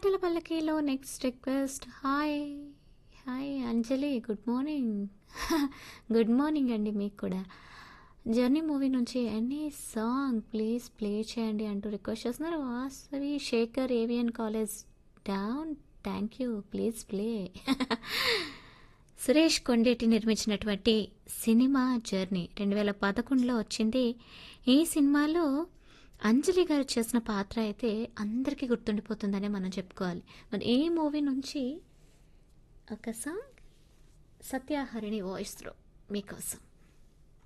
పాటల పల్లకీలో next request hi hi Anjali good morning good morning అండి మీకు కూడా జర్నీ మూవీ నుంచి ఎనీ సాంగ్ ప్లీజ్ ప్లే చేయండి అంటూ రిక్వెస్ట్ చేస్తున్నారు వాసవి శేఖర్ ఏవియన్ కాలేజ్ డౌన్ thank you please play Suresh Kondeti నిర్మించినటువంటి సినిమా జర్నీ రెండు వేల పదకొండులో వచ్చింది ఈ సినిమాలో అంజలి గారు చేసిన పాత్ర అయితే అందరికీ గుర్తుండిపోతుందనే మనం చెప్పుకోవాలి మరి ఈ మూవీ నుంచి ఒక సాంగ్ సత్యాహరిణి వాయిస్లో మీకోసం